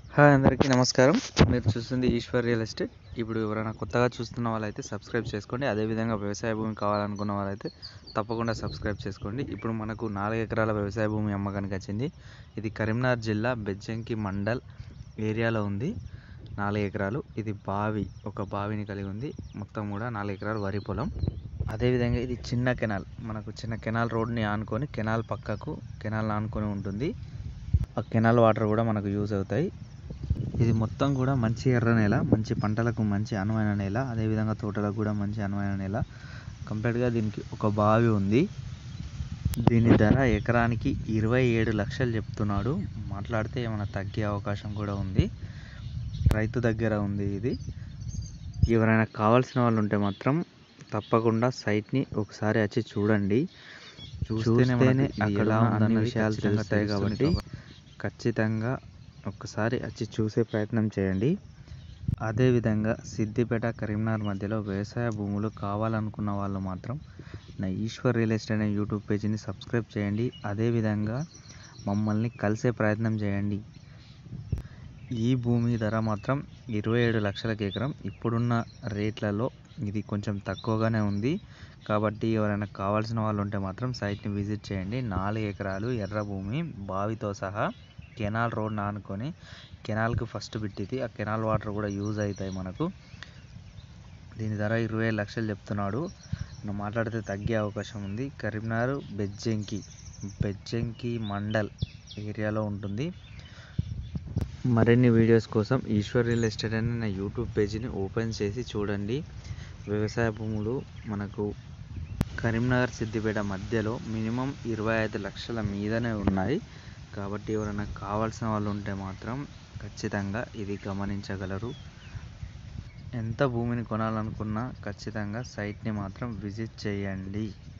hi అందరికీ నమస్కారం మీరు చూస్తుంది ఈశ్వర్ రియల్ ఎస్టేట్ ఇప్పుడు ఎవరైనా కొత్తగా చూస్తున్న వాళ్ళైతే సబ్స్క్రైబ్ చేసుకోండి అదేవిధంగా వ్యవసాయ భూమి కావాలనుకున్న వాళ్ళైతే తప్పకుండా సబ్స్క్రైబ్ చేసుకోండి ఇప్పుడు మనకు నాలుగు ఎకరాల వ్యవసాయ భూమి అమ్మకానికి వచ్చింది ఇది కరీంనగర్ జిల్లా బెజ్జంకి మండల్ ఏరియాలో ఉంది నాలుగు ఎకరాలు ఇది బావి ఒక బావిని కలిగి ఉంది మొత్తం కూడా నాలుగు ఎకరాలు వరి పొలం అదేవిధంగా ఇది చిన్న కెనాల్ మనకు చిన్న కెనాల్ రోడ్ని ఆనుకొని కెనాల్ పక్కకు కెనాల్ ఆనుకొని ఉంటుంది ఆ కెనాల్ వాటర్ కూడా మనకు యూజ్ అవుతాయి ఇది మొత్తం కూడా మంచి ఎర్ర నేల మంచి పంటలకు మంచి అనువైన నేల అదేవిధంగా తోటలకు కూడా మంచి అనువైన నేల కంప్లీట్గా దీనికి ఒక బావి ఉంది దీని ధర ఎకరానికి ఇరవై ఏడు లక్షలు చెప్తున్నాడు మాట్లాడితే ఏమైనా తగ్గే అవకాశం కూడా ఉంది రైతు దగ్గర ఉంది ఇది ఎవరైనా కావాల్సిన వాళ్ళు ఉంటే మాత్రం తప్పకుండా సైట్ని ఒకసారి వచ్చి చూడండి చూస్తేనే మనకి ఇది ఎలా ఉందన్న విషయాలు తెలుస్తాయి కాబట్టి ఖచ్చితంగా ఒక్కసారి వచ్చి చూసే ప్రయత్నం చేయండి అదేవిధంగా సిద్దిపేట కరీంనగర్ మధ్యలో వ్యవసాయ భూములు కావాలనుకున్న వాళ్ళు మాత్రం నా ఈశ్వర్ రియల్ ఎస్టేట్ అనే యూట్యూబ్ పేజీని సబ్స్క్రైబ్ చేయండి అదేవిధంగా మమ్మల్ని కలిసే ప్రయత్నం చేయండి ఈ భూమి ధర మాత్రం ఇరవై ఏడు లక్షలకు ఎకరం ఇప్పుడున్న రేట్లలో ఇది కొంచెం తక్కువగానే ఉంది కాబట్టి ఎవరైనా కావాల్సిన వాళ్ళు ఉంటే మాత్రం సైట్ని విజిట్ చేయండి నాలుగు ఎకరాలు ఎర్ర భూమి బావితో సహా కెనాల్ రోడ్ ఆనుకొని కెనాల్కి ఫస్ట్ పెట్టింది ఆ కెనాల్ వాటర్ కూడా యూజ్ అవుతాయి మనకు దీని ధర ఇరవై ఐదు లక్షలు చెప్తున్నాడు నువ్వు మాట్లాడితే తగ్గే అవకాశం ఉంది కరీంనగర్ బెజ్జంకి బెజ్జంకి మండల్ ఏరియాలో ఉంటుంది మరిన్ని వీడియోస్ కోసం ఈశ్వర్ రియల్ ఎస్టేట్ అనే నా యూట్యూబ్ పేజీని ఓపెన్ చేసి చూడండి వ్యవసాయ భూములు మనకు కరీంనగర్ సిద్దిపేట మధ్యలో మినిమం ఇరవై ఐదు లక్షల మీదనే ఉన్నాయి కాబట్టి ఎవరైనా కావాల్సిన వాళ్ళు ఉంటే మాత్రం ఖచ్చితంగా ఇది గమనించగలరు ఎంత భూమిని కొనాలనుకున్నా ఖచ్చితంగా సైట్ని మాత్రం విజిట్ చేయండి